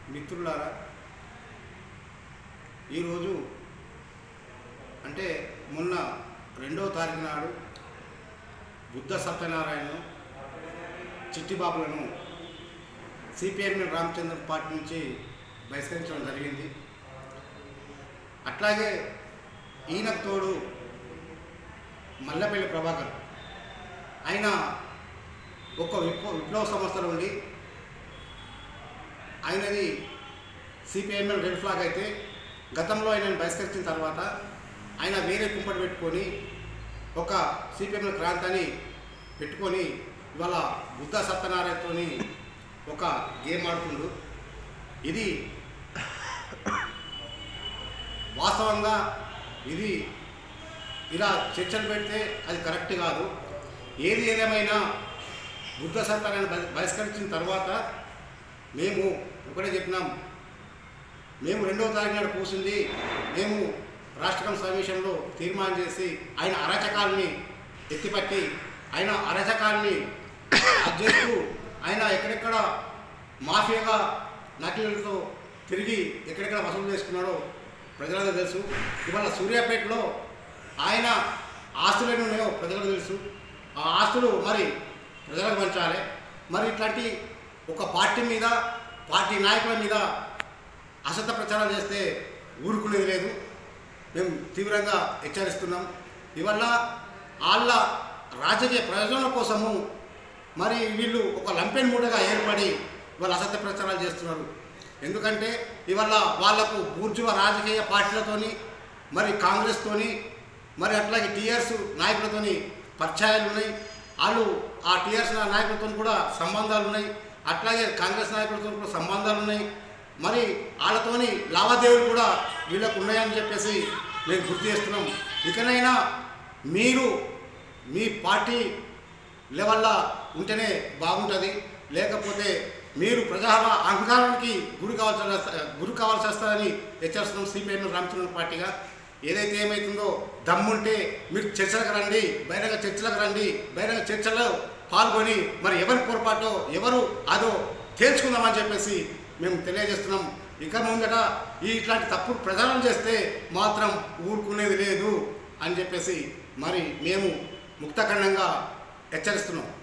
మిత్రులారా ఈరోజు అంటే మొన్న రెండవ తారీఖు నాడు బుద్ధ సత్యనారాయణను చిట్టిబాబులను సిపిఎం రామచంద్ర పార్టీ నుంచి బహిష్కరించడం జరిగింది అట్లాగే ఈయనకు తోడు మల్లెపల్లి ప్రభాకర్ ఆయన ఒక విప్లవ విప్లవ సంస్థలో ఉండి ఆయనది సిపిఐఎంఎల్ రెడ్ ఫ్లాగ్ అయితే గతంలో ఆయనను బహిష్కరించిన తర్వాత ఆయన వేరే కుంపటి పెట్టుకొని ఒక సిపిఎంఎల్ క్రాంతిని పెట్టుకొని ఇవాళ బుద్ధ సత్యనారాయణతోని ఒక గేమ్ ఆడుతుండు ఇది వాస్తవంగా ఇది ఇలా చర్చలు పెడితే అది కరెక్ట్ కాదు ఏది ఏదేమైనా బుద్ధ సత్తాన్ని బహిష్కరించిన తర్వాత మేము ఒకటే చెప్పినాం మేము రెండవ తారీఖు నాడు కూర్చుంది మేము రాష్ట్రం సమావేశంలో తీర్మానం చేసి ఆయన అరాచకాల్ని ఎత్తిపట్టి ఆయన అరాచకాల్ని అది చేస్తూ ఆయన ఎక్కడెక్కడ మాఫియాగా నకిలీలతో తిరిగి ఎక్కడెక్కడ వసూలు చేసుకున్నాడో ప్రజలకు తెలుసు ఇవాళ సూర్యాపేటలో ఆయన ఆస్తులు ఎన్ని ఉన్నాయో ప్రజలకు తెలుసు ఆ ఆస్తులు మరి ప్రజలకు పంచాలి మరి ఇట్లాంటి ఒక పార్టీ మీద పార్టీ నాయకుల మీద అసత్య ప్రచారం చేస్తే ఊరుకునేది లేదు మేము తీవ్రంగా హెచ్చరిస్తున్నాం ఇవల్ల వాళ్ళ రాజకీయ ప్రయోజనాల కోసము మరి వీళ్ళు ఒక లంపెన్ మూటగా ఏర్పడి వాళ్ళు అసత్య ప్రచారాలు చేస్తున్నారు ఎందుకంటే ఇవల్ల వాళ్లకు బూర్జువ రాజకీయ పార్టీలతోని మరి కాంగ్రెస్తోని మరి అట్లాగే టీఆర్ఎస్ నాయకులతోని పరిచయాలు ఉన్నాయి వాళ్ళు ఆ టీఆర్ఎస్ నాయకులతో కూడా సంబంధాలు ఉన్నాయి అట్లాగే కాంగ్రెస్ నాయకులతో కూడా సంబంధాలు ఉన్నాయి మరి వాళ్ళతోని లావాదేవీలు కూడా వీళ్ళకు ఉన్నాయని చెప్పేసి మేము గుర్తు చేస్తున్నాం ఇకనైనా మీరు మీ పార్టీ లెవెల్లో ఉంటేనే బాగుంటుంది లేకపోతే మీరు ప్రజా అహంకారానికి గురి కావాల్సి వస్త- గురి కావాల్సి వస్తుందని హెచ్చరిస్తున్నాం సిపిఐఎం రామచంద్ర పార్టీగా ఏదైతే ఏమవుతుందో దమ్ముంటే మీరు చర్చలకు రండి బహిరంగ చర్చలకు రండి బహిరంగ చర్చలో పాల్గొని మరి ఎవరి పొరపాటో ఎవరు అదో తేల్చుకుందామని చెప్పేసి మేము తెలియజేస్తున్నాం ఇక ముందట ఈ ఇట్లాంటి తప్పుడు ప్రచారం చేస్తే మాత్రం ఊరుకునేది లేదు అని చెప్పేసి మరి మేము ముక్తఖండంగా హెచ్చరిస్తున్నాం